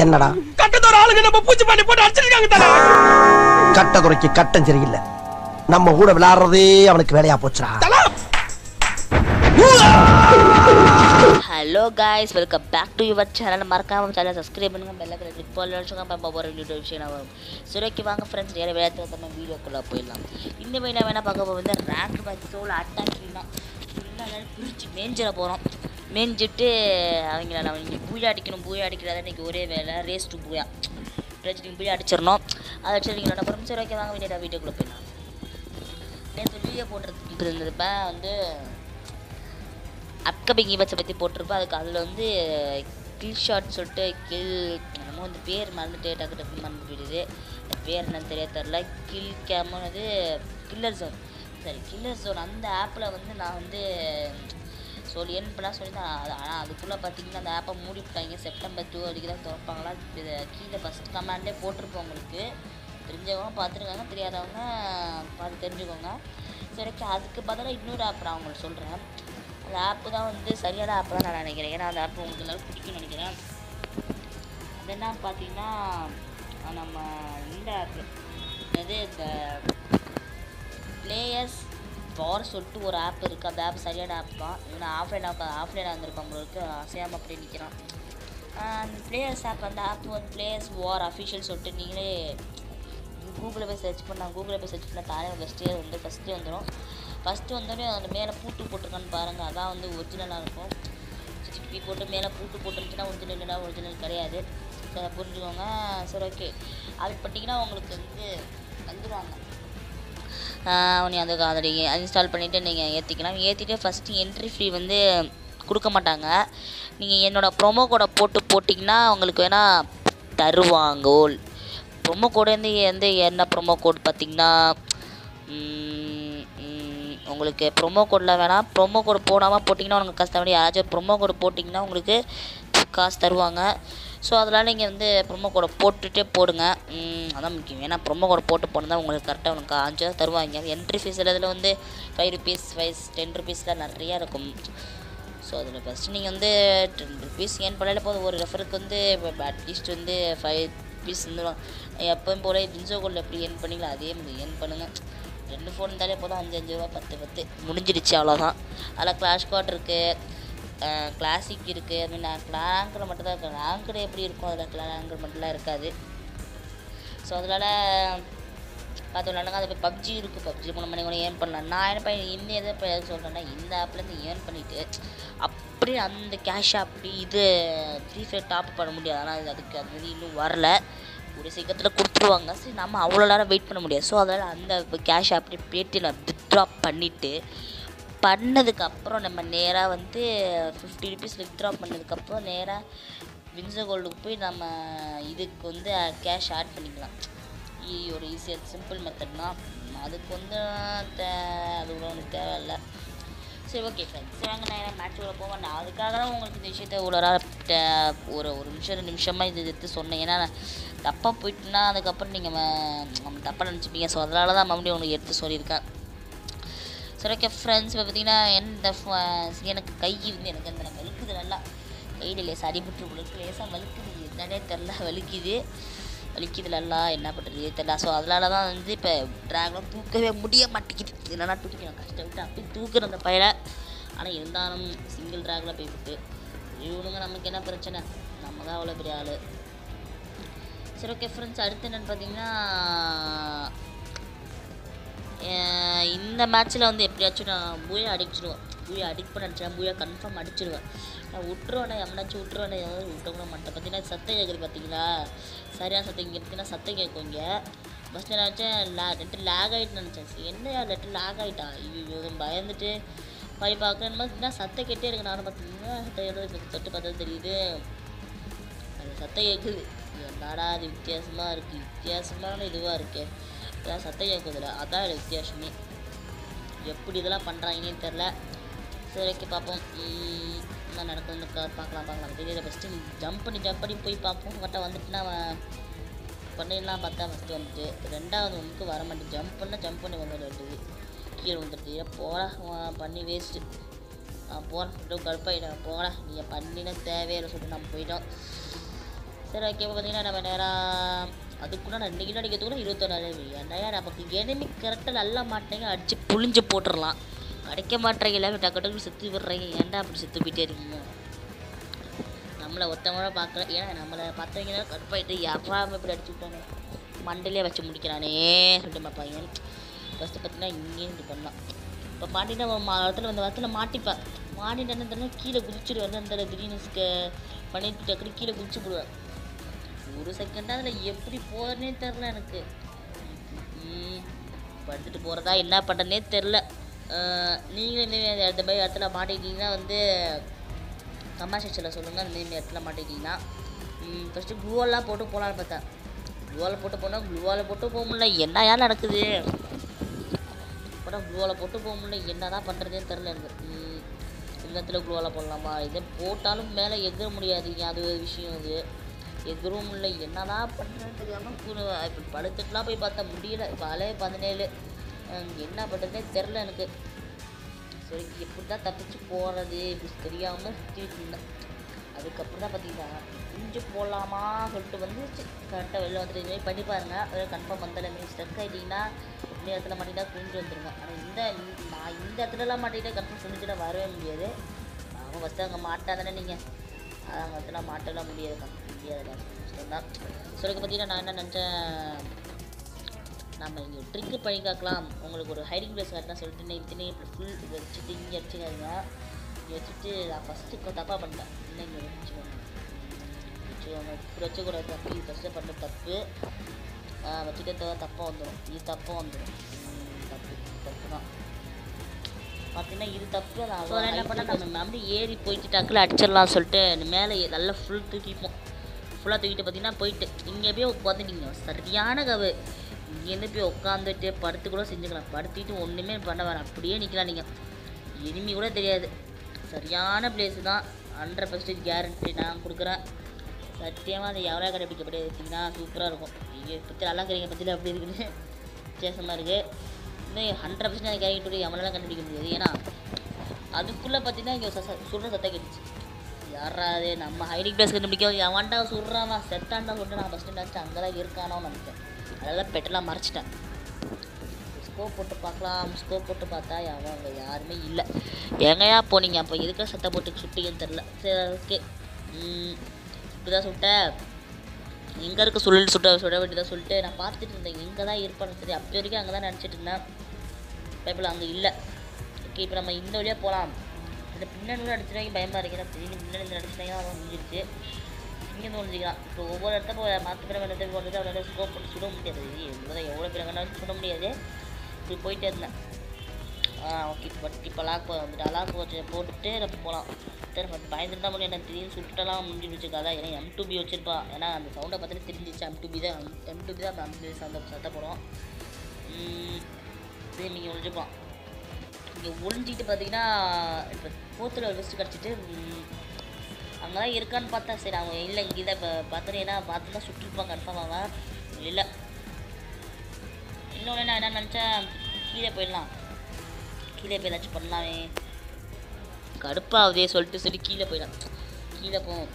என்னடா கட்டத்தோட ஆளுங்க நம்ம பூச்சி பண்ணி போட்டு அடிச்சிருக்காங்க தல கட்டதுறைக்கு கட்டம் சரியில்லை நம்ம கூட விளையாடுறதே அவனுக்கு வேலையா போச்சுடா hello guys welcome back to your channel மறக்காம சேனல் சப்ஸ்கிரைப் பண்ணுங்க பெல்ல கிளிக் பண்ணி வச்சுக்கோங்க அப்போ ஒவ்வொரு வீடியோ விஷயம் வரும் சரி ஓகே வாங்க ஃப்ரெண்ட்ஸ் நிறைய வேலை நம்ம வீடியோக்குள்ளே போயிடலாம் இந்த வீடியோ வேணால் பார்க்க போக வந்து ரேங்க் மேட்ச் சோல் அட்டாக்கிங் தான் ஃபுல்லாக பிரித்து மேஞ்சிட போகிறோம் மேய்ஞ்சிட்டு அவங்கள நம்ம இங்கே பூயா அடிக்கணும் பூயா அடிக்கிறதா இன்றைக்கி ஒரே வேலை ரேஸ் டு பூயா பிரச்சனை பூயா அடிச்சிடணும் அதை வச்சு நீங்கள் என்ன போகிறோம் சரி ஓகே வாங்க வீடியோ வீடியோக்குள்ளே போயிடலாம் நேற்று வீடியோ போட்டுறதுக்கு இருந்ததுப்ப வந்து அப்கமிங் ஈவெண்ட்ஸை பற்றி போட்டிருப்பேன் அதுக்கு அதில் வந்து கில் ஷாட் சொல்லிட்டு கில் என்னமோ வந்து பேர் மறந்துட்டு டக்கு டக்கு மறந்து போயிடுது அது பேர் என்னன்னு தெரிய தெரில கில் கேமோ அது கில்லர் ஜோன் சரி கில்லர் ஜோன் அந்த ஆப்பில் வந்து நான் வந்து சொல்லி என் பண்ணால் சொல்லி தான் அது ஆனால் அதுக்குள்ளே பார்த்தீங்கன்னா அந்த ஆப்பை மூடிவிட்டாங்க செப்டம்பர் டூ வரைக்கும் தான் திறப்பாங்களா இது கீழே ஃபஸ்ட் கமெண்ட்லேயே போட்டிருப்போம் உங்களுக்கு தெரிஞ்சவங்க பார்த்துருக்காங்க தெரியாதவங்க பார்த்து தெரிஞ்சுக்கோங்க சரி okay, அதுக்கு பதிலாக இன்னொரு ஆப் நான் உங்களுக்கு சொல்கிறேன் அந்த ஆப்பு தான் வந்து சரியான ஆப் தான் நான் நினைக்கிறேன் ஏன்னா அந்த ஆப் உங்களுக்கு எல்லாரும் பிடிக்கும்னு நினைக்கிறேன் அது என்ன பார்த்தீங்கன்னா அஹ் நம்ம இந்த ஆப்பு அது இந்த பிளேயர்ஸ் பார் சொல்லிட்டு ஒரு ஆப் இருக்குது அந்த ஆப் சரியான ஆப் தான் இவனை ஆஃப்லைன் ஆப் ஆஃப்லைனாக இருந்திருப்பான் உங்களுக்கு அசையாமல் அப்படியே நிற்கிறான் அந்த பிளேயர்ஸ் ஆப் அந்த ஆப் வந்து பிளேயர்ஸ் வார் அஃபிஷியல் சொல்லிட்டு நீங்களே கூகுளில் போய் சர்ச் பண்ணால் கூகுளில் போய் சர்ச் பண்ணால் தானே ஃபஸ்ட்டே வந்து ஃபஸ்ட்டே வந்துடும் ஃபஸ்ட்டு வந்தோடனே அந்த மேலே பூட்டு போட்டிருக்கான்னு பாருங்கள் அதான் வந்து ஒரிஜினலாக இருக்கும் சிக்ஸ்டி போட்டு மேலே பூட்டு போட்டுருந்துச்சுன்னா ஒரிஜினல் இல்லைனா ஒரிஜினல் கிடையாது ஸோ அதை புரிஞ்சுக்கோங்க சரி ஓகே அது பண்ணிங்கன்னா உங்களுக்கு வந்து வந்துடுவாங்க நீ அந்த அதை நீங்கள் இன்ஸ்டால் பண்ணிவிட்டு நீங்கள் ஏற்றிக்கலாம் ஏற்றிட்டு ஃபஸ்ட்டு என்ட்ரி ஃபீ வந்து கொடுக்க மாட்டாங்க நீங்கள் என்னோடய ப்ரோமோ கோடை போட்டு போட்டிங்கன்னா உங்களுக்கு வேணால் தருவாங்கோல் ப்ரோமோ கோடு வந்து வந்து என்ன ப்ரோமோ கோட் பார்த்தீங்கன்னா ம், ம், உங்களுக்கு ப்ரோமோ கோடில் வேணால் ப்ரோமோ கோடு போடாமல் போட்டிங்கன்னா உங்களுக்கு காசு தர யாராச்சும் ப்ரோமோ கோடு போட்டிங்கன்னா உங்களுக்கு காசு தருவாங்க ஸோ அதனால் நீங்கள் வந்து ப்ரோமோ கோடை போட்டுகிட்டே போடுங்க ம், அதான் முக்கியம் ஏன்னா ப்ரோமோ கோடை போட்டு போனால் உங்களுக்கு கரெக்டாக உங்களுக்கு அஞ்சு ரூபா தருவாங்க என்ட்ரி ஃபீஸ் இதில் வந்து ஃபைவ் ருபீஸ் ஃபைவ் டென் ருபீஸ்லாம் நிறையா இருக்கும் ஸோ அதில் ஃபஸ்ட்டு நீங்கள் வந்து டென் ருபீஸ் ஏன் பண்ணல போதும் ஒரு ரெஃபருக்கு வந்து அட்லீஸ்ட் வந்து ஃபைவ் ருபீஸ் வந்துடும் எப்பவும் போல வின்சோ கோல்டு எப்படி ஏன் பண்ணீங்களோ அதே மாதிரி ஏன் பண்ணுங்கள் ரெண்டு ஃபோன் இருந்தாலே போதும் அஞ்சு அஞ்சு ரூபா பத்து பத்து முடிஞ்சிடுச்சு அவ்வளோதான் அதில் கிளாஷ் கார்டு இருக்குது கிளாசிக் இருக்குது அது மாதிரி நான் ரேங்கில் மட்டும் தான் இருக்கேன் ரேங்கில் எப்படி இருக்கும் அதில் ரேங்கில் மட்டும்லாம் இருக்காது ஸோ அதனால் பார்த்து விளாடுங்க அது பப்ஜி இருக்குது பப்ஜி மூணு மணி கூட ஏர்ன் பண்ணலாம் நான் என்ன பண்ணி இந்த எதை இப்போ எது சொல்கிறேன்னா இந்த ஆப்லேருந்து ஏர்ன் பண்ணிவிட்டு அப்படியே அந்த கேஷ் அப்படி இது ஃப்ரீ ஃபயர் டாப் பண்ண முடியாது ஆனால் அது அதுக்கு அது மாதிரி இன்னும் வரல ஒரு சீக்கிரத்தில் கொடுத்துருவாங்க சரி நம்ம அவ்வளோ நேரம் வெயிட் பண்ண முடியாது ஸோ அதனால் அந்த கேஷ் அப்படி பேட்டியில் வித்ட்ரா பண்ணிவிட்டு பண்ணதுக்கப்புறம் நம்ம நேராக வந்து ஃபிஃப்டி ருபீஸ் வித்ட்ரா பண்ணதுக்கப்புறம் நேராக வின்சோ கோல்டுக்கு போய் நம்ம இதுக்கு வந்து கேஷ் ஆட் பண்ணிக்கலாம் ஈ ஒரு ஈஸியாக சிம்பிள் மெத்தட் தான் அதுக்கு வந்து தே அது கூட ஒன்றும் தேவையில்லை சரி ஓகே ஃப்ரெண்ட்ஸ் சரி வாங்க நான் மேட்ச்சுக்குள்ளே போவேன் நான் அதுக்காக தான் உங்களுக்கு இந்த விஷயத்த இவ்வளோ நேரம் ட- ஒரு ஒரு நிமிஷம் ரெண்டு நிமிஷமாக இது எடுத்து சொன்னேன் ஏன்னா நான் தப்பாக போயிட்டுனா அதுக்கப்புறம் நீங்கள் நம்ம தப்பாக நினச்சிப்பீங்க ஸோ அதனால தான் மறுபடியும் உங்களுக்கு எடுத்து சொல்லியிருக்கேன் சரி ஓகே ஃப்ரெண்ட்ஸ் இப்போ பார்த்தீங்கன்னா எந்த ஃப- எனக்கு கை வந்து எனக்கு அந்த வலிக்குது நல்லா கையில் லேசாக அடிபட்டு உங்களுக்கு லேசாக வலிக்குது என்னன்னே தெரில வலிக்குது வலிக்குது நல்லா என்ன பண்ணுறது தெரில ஸோ அதனால தான் வந்து இப்போ ட்ராகெலாம் தூக்கவே முடிய மாட்டேங்குது என்னென்னா தூக்கிக்கணும் கஷ்டப்பட்டு அப்படி தூக்குற அந்த பயிரை ஆனால் இருந்தாலும் சிங்கிள் ட்ராகில் போய்விட்டு இவனுங்க நமக்கு என்ன பிரச்சனை நம்ம தான் அவ்வளோ பெரிய ஆள் சரி ஓகே ஃப்ரெண்ட்ஸ் அடுத்து என்னென்னு பார்த்தீங்கன்னா அஹ் இந்த மேட்ச்சில் வந்து எப்படியாச்சும் நான் பூயா அடிச்சிடுவேன் பூயா அடிக் பண்ண அடிச்சிடுவேன் பூயா கன்ஃபார்ம் அடிச்சிடுவேன் நான் விட்டுருவேனே எவனாச்சும் விட்டுருவேனே ஏதாவது விட்டவங்க மாட்டேன் பார்த்தீங்கன்னா சத்தம் கேட்குது பார்த்தீங்களா சரியான சத்தம் இங்கே இருக்குன்னா சத்தம் கேட்கும் இங்கே ஃபஸ்ட்டு நினச்சேன் லே நெட்டு லேக் ஆகிட்டு நினச்சேன் சரி என்ன நெட்டு லேக் ஆகிட்டா இது பயந்துட்டு போய் பார்க்கணும் பார்த்தீங்கன்னா சத்தம் கேட்டே இருக்கு நானும் பார்த்தீங்கன்னா சத்தம் கேட்டு தொட்டு பார்த்தா தெரியுது அந்த சத்தம் கேட்குது என்னடா அது வித்தியாசமாக இருக்குது வித்தியாசமான இதுவாக இருக்கே அதான் சத்தம் கேட்குதுல அதான் எனக்கு வித்தியாசமே எப்படி இதெல்லாம் பண்ணுறாங்கன்னு தெரில சரி ஓகே பார்ப்போம் உம், என்ன நடக்குதுன்னு க- பார்க்கலாம் பார்க்கலாம் தெரியல ஃபஸ்ட்டு ஜம்ப் பண்ணி ஜம்ப் பண்ணி போய் பார்ப்போம் கரெக்டாக வந்துட்டுனா அவன் பண்ணிடலாம் பார்த்தா ஃபஸ்ட்டு வந்துட்டு ரெண்டாவது ஒன்றுக்கு வர மாட்டேன் ஜம்ப் பண்ண ஜம்ப் பண்ணி வந்துடுறது கீழே வந்துடுது போடா அவன் பண்ணி வேஸ்ட்டு நான் போகிறேன் அப்படியே கடுப்பாயிட்டேன் போடா நீங்கள் பண்ணின தேவையில்லை சொல்லிட்டு நம்ம போயிட்டோம் சரி ஓகே இப்போ பார்த்தீங்கன்னா நம்ம நேராக அதுக்குள்ள நான் ரெண்டு கிலோ அடிக்கிறதுக்குள்ள இருபத்தொன்னாயிரம் ஏன்னா நமக்கு enemy கரெக்டாக நல்லா மாட்டேங்க அடித்து புளிஞ்சு போட்டுடலாம் அடிக்க மாட்டேறீங்களா டக்கு டக்கு செத்து விடுறீங்க ஏன்டா அப்படி செத்து போயிட்டே இருக்கீங்க நம்மளை ஒத்தவங்கள பார்க்கல ஏன்னா நம்மளை பார்த்தவங்க தான் கடுப்பாயிட்டு யாரா இப்படி அடிச்சு விட்டானே மண்டையிலே வச்சு முடிக்கிறானே சொல்லிட்டு நம்ம பையன் ஃபஸ்ட்டு பார்த்தீங்கன்னா இங்கேயும் இப்படி பண்ணலாம் இப்போ மாட்டினா இடத்துல அந்த இடத்துல மாட்டிப்பேன் மாட்டிட்டு தெரியல கீழே குதிச்சிடுவேன் அந்த கிரீனஸ்க்கு பண்ணிட்டு டக்குனு கீழே குதிச்சு போடுவேன் ஒரு செகண்டாக அதில் எப்படி போகிறனே தெரில எனக்கு ம், படுத்துட்டு போகிறதா என்ன பண்ணுறனே தெரில நீங்களும் இந்த இந்த மாதிரி இடத்துல மாட்டிக்கிட்டீங்கன்னா வந்து கமெண்ட் செக்ஷனில் சொல்லுங்கள் அந்த மாதிரி இடத்துல மாட்டிக்கிட்டீங்கன்னா ஃபஸ்ட்டு க்ளூவெல்லாம் போட்டு போகலான்னு பார்த்தேன் க்ளூவால் போட்டு போனால் க்ளூவால் போட்டு போக முடியல என்னையா நடக்குது அப்புறம் க்ளூவால் போட்டு போக முடியல என்ன தான் பண்ணுறதுன்னு தெரில எனக்கு ம், இந்த இடத்துல க்ளூவால் போடலாமா இதை போட்டாலும் மேலே எகிற முடியாதுங்க அது ஒரு விஷயம் இது எகிரும் இல்லை என்னதான் பண்ணுறதுன்னு தெரியாமல் இப்போ படுத்துட்டுலாம் போய் பார்த்தா முடியல காலே பதினேழு அஹ் என்ன பண்ணுறதுனே தெரில எனக்கு சரி எப்படி தான் தப்பிச்சு போகிறது இப்படி தெரியாமல் சுற்றிட்டு இருந்தேன் அதுக்கப்புறம் தான் பார்த்தீங்கன்னா குஞ்சு போடலாமா சொல்லிட்டு வந்து கரெக்டாக வெளில வந்துட்டு இது மாதிரி பண்ணி பாருங்க அதில் கன்ஃபார்ம் வந்தால மீன் ஸ்டக் ஆகிட்டிங்கன்னா இந்த இடத்துல மாட்டிங்கன்னா குஞ்சு வந்துருங்க ஆனால் இந்த நான் இந்த இடத்துலலாம் மாட்டிக்கிட்டே கன்ஃபார்ம் குஞ்சுலாம் வரவே முடியாது அவங்க ஃபஸ்ட்டு அங்கே மாட்டாதானே நீங்கள் அங்கே இடத்துல மாட்டலாம் முடியாது கன்ஃபார்ம் முடியாது கஷ்டம்தான் சொல்லுங்க பார்த்தீங்கன்னா நான் என்ன நினச்சேன் நம்ம இங்கே ட்ரிக்கு பண்ணி காக்கலாம் உங்களுக்கு ஒரு ஹைடிங் பிளேஸ் கரெக்டாக சொல்லிட்டு நான் இத்தனை ஃபுல் வச்சுட்டு இங்கே வச்சுக்காதீங்க இங்கே வச்சுட்டு நான் ஃபஸ்ட்டு தப்பாக பண்ணேன் இன்னும் இங்கே வச்சுக்கோங்க வச்சுக்கோங்க இப்படி வச்சக்கூடாது தப்பு இது ஃபஸ்ட்டு பண்ண தப்பு ஆ, வச்சுட்டு தவிர தப்பாக வந்துடும் இது தப்பாக வந்துடும் தப்பு தப்பு தான் பார்த்தீங்கன்னா இது தப்பு நான் என்ன பண்ண நம்ம மறுபடி ஏறி போயிட்டு டக்குல அடிச்சிடலாம் சொல்லிட்டு மேலே நல்லா ஃபுல் தூக்கிப்போம் ஃபுல்லாக தூக்கிட்டு பார்த்தீங்கன்னா போயிட்டு இங்கே போய் உட்காந்துட்டீங்க சரியான கவு இங்கேருந்து போய் உட்காந்துட்டு படுத்து கூட செஞ்சுக்கலாம் படுத்திட்டு ஒன்றுமே பண்ண வேணாம் அப்படியே நிற்கலாம் நீங்கள் எனிமி கூட தெரியாது சரியான பிளேஸ் தான் ஹண்ட்ரட் பர்சன்டேஜ் கேரண்டி நான் கொடுக்குறேன் சத்தியமாக அது எவ்வளோ கடைப்பிடிக்கப்படி எடுத்திங்கன்னா சூப்பராக இருக்கும் ஐயோ பற்றி நல்லா கிடைக்கிற பற்றியில் அப்படி இருக்குது வித்தியாசமாக இருக்குது இன்னும் ஹண்ட்ரட் பர்சன்ட் அந்த கேரக்டர் எவனாலும் கண்டுபிடிக்க முடியாது ஏன்னா அதுக்குள்ளே பார்த்தீங்கன்னா இங்கே சுடுற சத்தம் கேட்டுச்சு யாராவது நம்ம ஹைடிங் பிளேஸ் கண்டுபிடிக்க எவன்டா சுடுறான் செத்தான்டா சொல்லிட்டு நான் ஃபஸ்ட்டு நினச்சேன் அங்கே தான் இருக்கானோன்னு நினச்சேன் அதெல்லாம் பெட்டெல்லாம் மறைச்சிட்டேன் ஸ்கோப் போட்டு பார்க்கலாம் ஸ்கோப் போட்டு பார்த்தா அவன் அங்கே யாருமே இல்லை எங்கேயா போனீங்க அப்போ எதுக்கு சத்தம் போட்டு சுட்டிங்கன்னு தெரில சரி ஓகே இப்படிதான் சுட்டேன் எங்கே இருக்க சொல்லி சுட்ட சுட வேண்டியதாக சொல்லிட்டு நான் பார்த்துட்டு இருந்தேன் எங்கே தான் இருப்பான்னு சரி அப்போ வரைக்கும் அங்கே தான் நினச்சிட்டு இருந்தேன் பைப்பில் அங்கே இல்லை ஓகே இப்போ நம்ம இந்த வழியாக போகலாம் இந்த பின்னாடி கூட அடிச்சிட்டாங்க பயமாக இருக்கு ஏன்னா திடீர்னு பின்னாடி இருந்து அடிச்சிட்டாங்க அவன் முடிஞ்சிருச்சு இங்கே நோஞ்சிக்கலாம் இப்போ ஒவ்வொரு இடத்த போய் மாற்ற பேர் வேலை போகிறது அவனால ஸ்கோப் போட்டு சுட முடியாது இது எவ்வளோ எவ்வளோ பேர் வேணாலும் சுட முடியாது இப்படி போயிட்டே இருந்தேன் ஆ ஓகே பட் இப்போ லாக் வந்துட்டு லாக் வச்சு போட்டுட்டு நம்ம போகலாம் சரி பட் பயந்துட்டு தான் முடியும் எனக்கு திடீர்னு சுட்டுலாம் முடிஞ்சிருச்சு கதை ஏன்னா எம் டூ பி வச்சிருப்பா ஏன்னா அந்த சவுண்டை பார்த்துட்டு தெரிஞ்சிச்சு எம் டூ பி தான் எம் டூ பி தான் எம் டூ சந்த சத்த போகிறோம் இது நீங்கள் ஒழிஞ்சுப்பான் இங்கே ஒளிஞ்சிட்டு பார்த்தீங்கன்னா இப்போ போத்தில் ஒரு வெஸ்ட்டு கிடச்சிட்டு அங்கே தான் இருக்கான்னு பார்த்தா சரி அவங்க இல்லை இங்கே தான் இப்போ பார்த்தோன்னே ஏன்னா பார்த்து தான் சுட்டிருப்பாங்க கன்ஃபார்ம் அவன் இல்லை இன்னொன்று நான் என்ன நினச்சேன் கீழே போயிடலாம் கீழே போய் ஏதாச்சும் பண்ணலாமே கடுப்பாகுதே சொல்லிட்டு சொல்லி கீழே போயிடலாம் கீழே போவோம்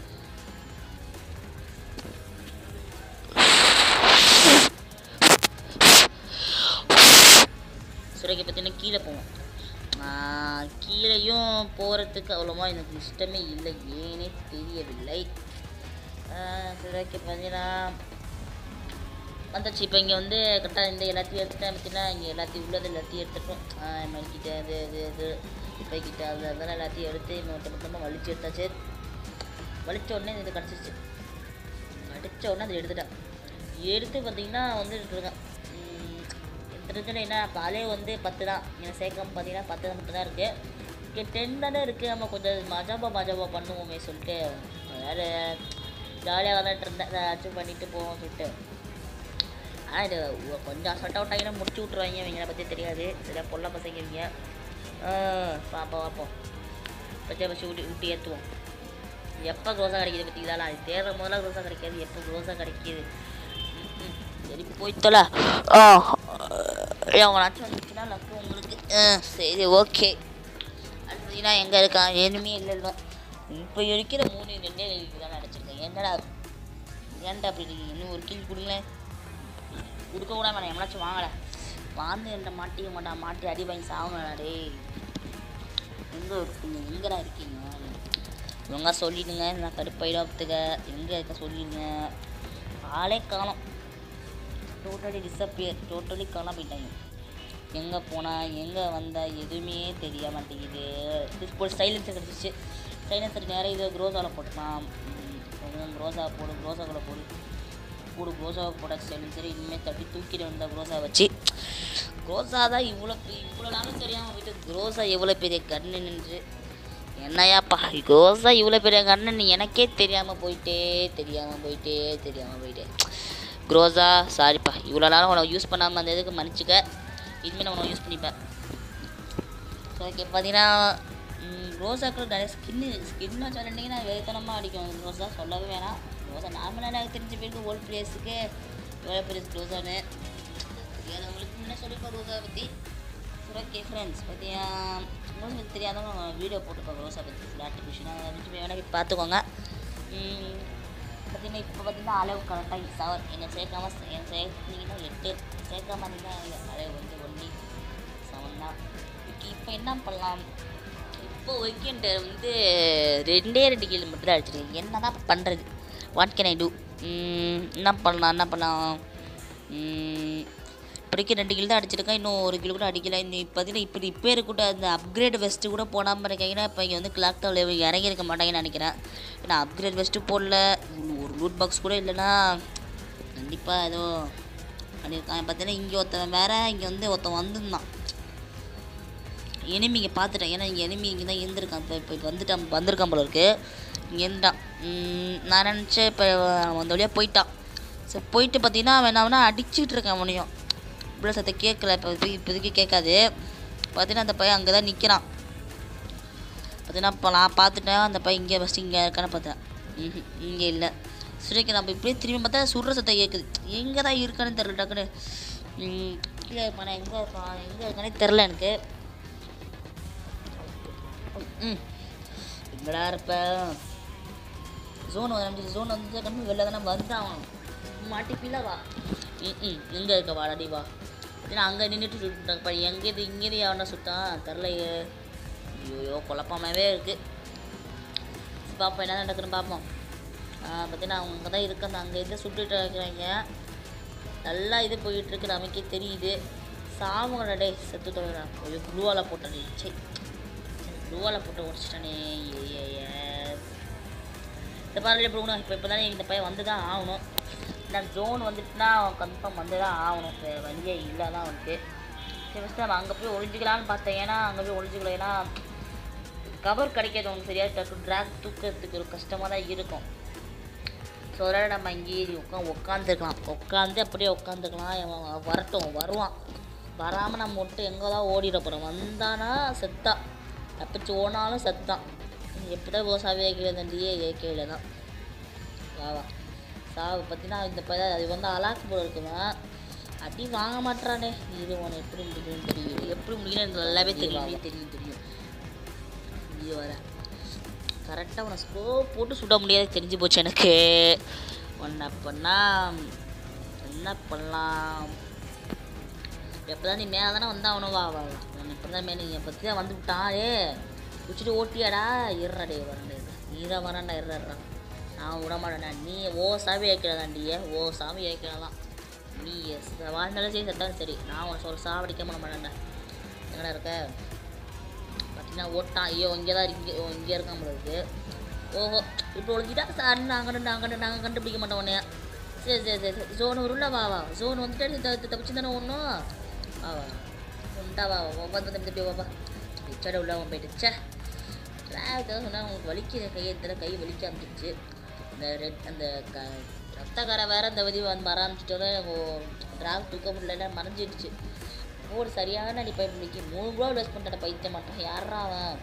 சுரைக்கு பார்த்தீங்கன்னா கீழே போவோம் ஆஹ் கீழேயும் போகிறதுக்கு அவ்வளோவா எனக்கு இஷ்டமே இல்லை ஏனே தெரியவில்லை சுரைக்கு பார்த்தீங்கன்னா வந்துச்சு இப்போ இங்கே வந்து கரெக்டாக இந்த எல்லாத்தையும் எடுத்துட்டேன் பார்த்தீங்கன்னா இங்கே எல்லாத்தையும் உள்ளது எல்லாத்தையும் எடுத்துட்டோம் மணிக்கிட்ட அது இது இது பைக்கிட்ட அது அதெல்லாம் எல்லாத்தையும் எடுத்து மொத்த மொத்தமாக வலிச்சு எடுத்தாச்சு வலிச்ச உடனே இது கிடச்சிருச்சு அடித்த உடனே அதை எடுத்துட்டேன் எடுத்து பார்த்தீங்கன்னா வந்து இருக்கேன் தெரிஞ்சல என்ன பாலே வந்து பத்து தான் என் சேர்க்கம் பார்த்தீங்கன்னா பத்து மட்டும் தான் இருக்குது இங்கே டென் தானே இருக்குது நம்ம கொஞ்சம் மஜாபா மஜாபா பண்ணுவோமே சொல்லிட்டு வேறு ஜாலியாக விளாட்டு இருந்தேன் ஏதாச்சும் பண்ணிட்டு போவோம் சொல்லிட்டு ஆனால் இது ஒ- கொஞ்சம் அசல்ட் அவுட் ஆகினா முடிச்சு விட்ருவாங்க இவங்களை பற்றி தெரியாது சில பொல்ல பசங்க இவங்க பார்ப்போம் பார்ப்போம் பச்சை பச்சு விட்டு விட்டு ஏற்றுவோம் எப்போ க்ரோஸாக கிடைக்கிது பார்த்தீங்களா அது தேடுற முதல்ல க்ரோஸாக கிடைக்காது எப்போ க்ரோஸாக கிடைக்கிது ம், ம். சரி போய்த்தல ஆ அவங்களாச்சும் வந்துச்சுன்னா லக்கு உங்களுக்கு ஆ சரி ஓகே அடுத்ததுனா எங்கே இருக்கான் எதுவுமே இல்லை இல்லை இப்போ இருக்கிற மூணு ரெண்டே தான் நினச்சிருக்கேன் என்னடா ஏன்டா அப்படி இருக்கீங்க? இன்னும் ஒரு கில் கொடுங்களேன் கொடுக்க கூட வேணாம் எவனாச்சும் வாங்கலை வாழ்ந்து என்கிட்ட மாட்டிக்க மாட்டான் மாட்டி அடி வாங்கி சாகணும்டா டேய் எங்கே இருக்கீங்க எங்கடா இருக்கீங்க ஒழுங்கா சொல்லிடுங்க நான் கடுப்பாயிடாத்துக்க எங்கே இருக்க சொல்லிடுங்க ஆளே காணோம் டோட்டலி டிஸப்பியர் டோட்டலி காணாம போயிட்டாங்க எங்கே போனா எங்கே வந்தா எதுவுமே தெரிய மாட்டேங்குது ஒரு சைலன்சர் கிடச்சிச்சு சைலன்சர் நேரம் இது குரோசாவில் போட்டுக்கலாம் குரோசா போடு குரோசாக்குள்ளே போடு போடு குரோசாவை போட சைலன்சர் இனிமேல் தட்டி தூக்கிட்டு வந்த குரோசா வச்சு குரோசா தான் இவ்வளோ இவ்வளோ நாளும் தெரியாமல் போயிட்டு குரோசா எவ்வளோ பெரிய கண்ணு நின்று என்னையாப்பா குரோசா இவ்வளோ பெரிய கண்ணு எனக்கே தெரியாமல் போயிட்டே தெரியாமல் போயிட்டே தெரியாமல் போயிட்டே குரோசா சாரிப்பா இவ்வளோ நாளும் உனக்கு யூஸ் பண்ணாமல் அந்த இதுக்கு மன்னிச்சுக்க இனிமேல் நான் உனக்கு யூஸ் பண்ணிப்பேன் ஸோ ஓகே பார்த்தீங்கன்னா ரோசாக்கள் நிறைய ஸ்கின்னு ஸ்கின்னு சொல்லிட்டீங்கன்னா வெறித்தனமாக அடிக்கும் ரோசா சொல்லவே வேணாம் ரோசா நார்மலாக எனக்கு தெரிஞ்ச பேருக்கு ஓல்ட் பிளேஸுக்கு எவ்வளோ பெரிய ரோசான்னு தெரியாதவங்களுக்கு முன்னே சொல்லியிருப்போம் ரோசா பற்றி ஓகே ஃப்ரெண்ட்ஸ் பார்த்தீங்கன்னா உங்களுக்கு தெரியாதவங்க வீடியோ போட்டுருப்பாங்க ரோசா பற்றி ஃப்ளாட் விஷயம் அதை விட்டு வேணா போய் பார்த்துக்கோங்க உம், பார்த்தீங்கன்னா இப்போ பார்த்தீங்கன்னா அளவு கரெக்டாக செவன் என்னை சேர்க்காம என்னை சேர்த்தீங்கன்னா எட்டு சேர்க்காம இருந்தீங்கன்னா அளவு வந்து ஒன்லி செவன் தான் ஓகே இப்போ என்ன பண்ணலாம் இப்போ வீக்கெண்ட் வந்து ரெண்டே ரெண்டு கிலோ மட்டும் தான் அடிச்சிருக்கேன் என்ன தான் பண்ணுறது வாட் கேன் ஐ டூ என்ன பண்ணலாம் என்ன பண்ணலாம் உம், இப்போதைக்கு ரெண்டு கிலோ தான் அடிச்சிருக்கேன் இன்னும் ஒரு கிலோ கூட அடிக்கல இந்த பார்த்தீங்கன்னா இப்படி இப்போ இருக்கட்டும் அந்த அப்கிரேட் வெஸ்ட்டு கூட போடாமல் இருக்கீங்கன்னா இப்போ இங்கே வந்து கிளாக் டவர் லெவல் இறங்கியிருக்க மாட்டாங்கன்னு நினைக்கிறேன் ஏன்னா அப்கிரேட் வெஸ்ட்டு போடல ஒரு லூட் பாக்ஸ் கூட இல்லைன்னா கண்டிப்பாக ஏதோ பண்ணியிருக்கான் பார்த்தீங்கன்னா இங்கே ஒருத்தன் வேற இங்கே வந்து ஒருத்தன் வந்திருந்தான் எனிமி இங்கே பார்த்துட்டேன் ஏன்னா இங்கே எனிமி இங்கே தான் இருந்திருக்கான் இப்போ இப்போ வந்துட்டான் வந்திருக்கான் போல இருக்கு இங்கே இருந்துட்டான் உம், நான் நினச்சேன் இப்போ அவன் அந்த வழியாக போயிட்டான் சரி போயிட்டு பார்த்தீங்கன்னா அவன் என்ன அவனை அடிச்சுட்டு இருக்கான் அவனையும் இப்படி சத்த கேட்கல இப்போ இப்போ இப்போதைக்கு கேட்காது பார்த்தீங்கன்னா அந்த பையன் அங்கே தான் நிற்கிறான் பார்த்தீங்கன்னா இப்போ நான் பார்த்துட்டேன் அந்த பையன் இங்கே ஃபஸ்ட்டு இங்கே இருக்கான்னு பார்த்தேன் ம் இங்கே இல்லை சுரேக்கு நம்ம இப்படியே திரும்பி பார்த்தா சுடுற சத்தம் கேட்குது எங்கே தான் இருக்கான்னு தெரில டக்குன்னு ம், கீழே இருப்பானே எங்கே இருப்பான் எங்கே இருக்கானே தெரில எனக்கு ம் எங்கடா இருப்ப ஜோன் ஆரம்பிச்சு ஜோன் வந்து கம்மி வெளில தானே வந்தான் மாட்டிப்பில வா ம் ம் எங்கே இருக்க வாடாடி வா ஏன்னா அங்கே நின்றுட்டு சுட்டாப்பா எங்கே இது இங்கே அவனை சுட்டான் தெரிலையே ஐயோ குழப்பமாவே இருக்குது பார்ப்போம் என்ன நடக்குதுன்னு பார்ப்போம் பார்த்தீங்கன்னா அவங்க தான் இருக்காங்க அங்கே இருந்து சுட்டுட்டு இருக்கிறாங்க நல்லா இது போயிட்டு இருக்கு நமக்கே தெரியுது சாவுங்கடா டே செத்து தொலைடா ஐயோ ப்ளூவால் போட்டே சே ப்ளூவால் போட்டு உடச்சிட்டானே ஏ இந்த பாருங்க இப்போ இப்போ இப்போ தானே இந்த பையன் வந்து தான் ஆகணும் இந்த ஜோன் வந்துட்டுனா அவன் கன்ஃபார்ம் வந்து தான் ஆகணும் இப்போ வழியே இல்லை தான் வந்துட்டு சரி ஃபஸ்ட்டு நம்ம அங்கே போய் ஒளிஞ்சிக்கலான்னு பார்த்தேன் ஏன்னா அங்கே போய் ஒளிஞ்சிக்கலாம் ஏன்னா கவர் கிடைக்காது உனக்கு சரியா டக்கு ட்ராக் தூக்கிறதுக்கு ஒரு கஷ்டமாக தான் இருக்கும் ஸோ அதனால் நம்ம இங்கேயே உட்கா உட்காந்துருக்கலாம் உட்காந்து அப்படியே உட்காந்துக்கலாம் அவன் வரட்டும் வருவான் வராமல் நம்ம விட்டு எங்கே தான் ஓடிட போகிறோம் வந்தானா செத்தா தப்பிச்சு ஓனாலும் செத்தான் எப்படி தான் ஓசாவே ஏக்கையில் தண்டியே ஏக்கையில் தான் வா வா சாவு பார்த்தீங்கன்னா இந்த பையன் அது வந்து அலாக்கு போல இருக்குவேன் அடி வாங்க மாட்டானே இது உனக்கு எப்படி முடிக்கணும்னு தெரியும் எப்படி முடிக்கணும் எனக்கு நல்லாவே தெரியும் தெரியும் தெரியும் இது வர கரெக்டாக உன்னை ஸ்லோ போட்டு சுட முடியாது தெரிஞ்சு போச்சு எனக்கு ஒன்றை பண்ணால் என்ன பண்ணலாம் எப்போ தான் நீ மேலே தானே வந்தா அவனும் வா வா வா உன்னை இப்போ தான் மேலே நீ பற்றி தான் வந்து விட்டான் ஏ குச்சிட்டு ஓட்டியாடா இருடா டே வரண்டே நீ தான் வரண்டா இருடா நான் விட மாட்டேன்டா நீ ஓ சாமி வைக்கிறதாண்டியே ஓ சாமி வைக்கிறதான் நீ ச- வாழ்ந்தாலும் சரி செத்தாலும் சரி நான் உன்னை சொல்ல சாவடிக்க பண்ண மாட்டேன்டா எங்கடா இருக்க பார்த்தீங்கன்னா ஓட்டான் ஐயோ இங்கே தான் இங்கே இங்கே இருக்கான் போல இருக்கு ஓஹோ இப்போ ஒழிஞ்சிட்டா சார் நாங்கள் நாங்கள் நாங்கள் கண்டுபிடிக்க மாட்டோம் உன்னைய சரி சரி சரி சரி ஜோன் வரும்ல வா வா ஜோன் வந்துட்டு நீ த- தப்பிச்சு தானே ஒன்றும் வா வா உண்டா வா வா வந்து வந்து தம்பி வாப்பா சட உள்ள அவன் போயிட்டு சே ட்ராக் சொன்னால் உங்களுக்கு வலிக்குது கையை இந்த கை வலிக்க ஆரம்பிச்சிச்சு இந்த ரெட் அந்த க ரத்தக்கார வேற இந்த வதி வந்து வர ஆரம்பிச்சிட்டோட ட்ராக் தூக்க முடியல மறைஞ்சிடுச்சு ஒரு சரியான அடி பைப் முடிக்கி மூணு கூட ட்ரெஸ் பண்ணிட்ட பைத்திய மாட்டான் யாரா அவன்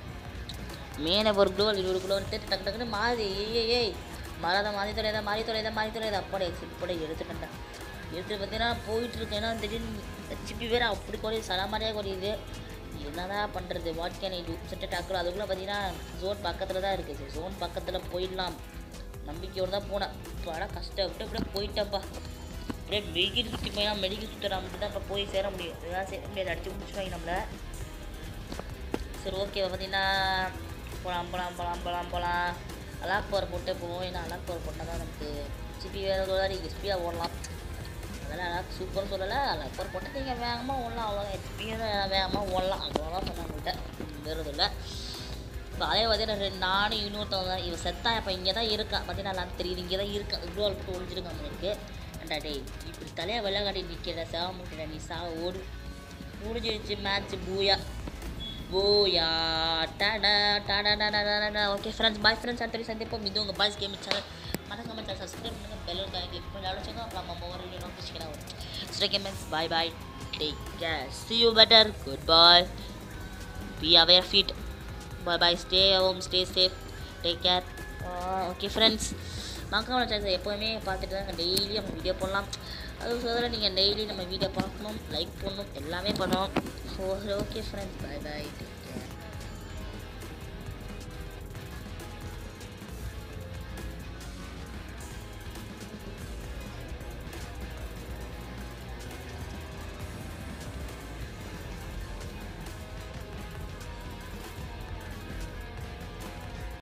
மேலே ஒரு குளோ இருபது குளோ டக்கு டக்கு டக்குன்னு மாறி ஏய் ஏய் மறாத மாறி தொலைதா மாறி தொலைதா மாறி தொலைதா அப்பாடே சிப்படை எடுத்துட்டேன்டா எடுத்து பார்த்தீங்கன்னா போயிட்டு இருக்கேன் ஏன்னா திடீர்னு சிப்பி வேற அப்படி குறையுது சலமாரியாக குறையுது என்னதான் பண்ணுறது what can I do set டாக்குறோம் அதுக்குள்ளே பார்த்தீங்கன்னா ஜோன் பக்கத்தில் தான் இருக்குது ஜோன் பக்கத்தில் போயிடலாம் நம்பிக்கையோடு தான் போனேன் இப்போ கஷ்டப்பட்டு அப்படியே போயிட்டேன்ப்பா அப்படியே மெடிக்கல் சுற்றி போய் மெடிக்கல் சுற்றுறா மட்டும் தான் இப்போ போய் சேர முடியும் இதெல்லாம் சேர முடியாது அடிச்சு முடிச்சுருவாங்க நம்மளை சரி ஓகே பார்த்தீங்கன்னா போகலாம் போகலாம் போகலாம் போகலாம் போகலாம் அலாக் பவர் போட்டே போவோம் ஏன்னா அலாக் பவர் போட்டால் தான் நமக்கு சிபி வேறு தோதாரி ஸ்பீடாக ஓடலாம் அதெல்லாம் அலாக் சூப்பர்னு சொல்லலை அலாக் பவர் போட்டால் நீங்கள் வேகமாக ஓடலாம் அவ்வளோ ஹெச்பியாக வேகமாக ஓடலாம் அவ்வளோதான் சொன்னேன் உங்கள்கிட்ட வேறு இல்லை இப்போ அதே பார்த்தீங்கன்னா ரெண்டு நானும் இன்னொருத்தவங்க தான் இவன் செத்தா இப்போ இங்கே தான் இருக்கான் பார்த்தீங்கன்னா எல்லாம் தெரியுது இங்கே தான் இருக்கான் இவ்வளோ போட்டு ஒழிஞ்சிருக்கான் அவனுக்கு அண்டா டேய் இப்படி தலையை வெள்ளக்காட்டி நிற்கிற சேவ முட்டிட நீ சா ஓடு முடிஞ்சிருச்சு மேட்ச் பூயா பூயா டட டட டட டட ஓகே ஃப்ரெண்ட்ஸ் பாய் ஃப்ரெண்ட்ஸ் அடுத்த சந்திப்போம் இது உங்கள் பாய்ஸ் கேம் சேனல் மறக்காம சேனல் சப்ஸ்கிரைப் பண்ணுங்க பெல் ஐக்கான் கிளிக் பண்ணி அழைச்சோங்க அப்புறம் நம்ம ஒவ்வொரு வீடியோ நோட்டிஃபிகேஷன் வரும் ஸ்டே கேமன்ஸ் bye bye take care see you better good bye be aware feet bye bye stay home stay safe take care okay friends மறக்காம சேனல் எப்போவுமே பார்த்துட்டு தான் டெய்லி நம்ம வீடியோ போடலாம் அது சொல்ல நீங்கள் டெய்லி நம்ம வீடியோ பார்க்கணும் லைக் பண்ணணும் எல்லாமே பண்ணணும் so okay friends bye by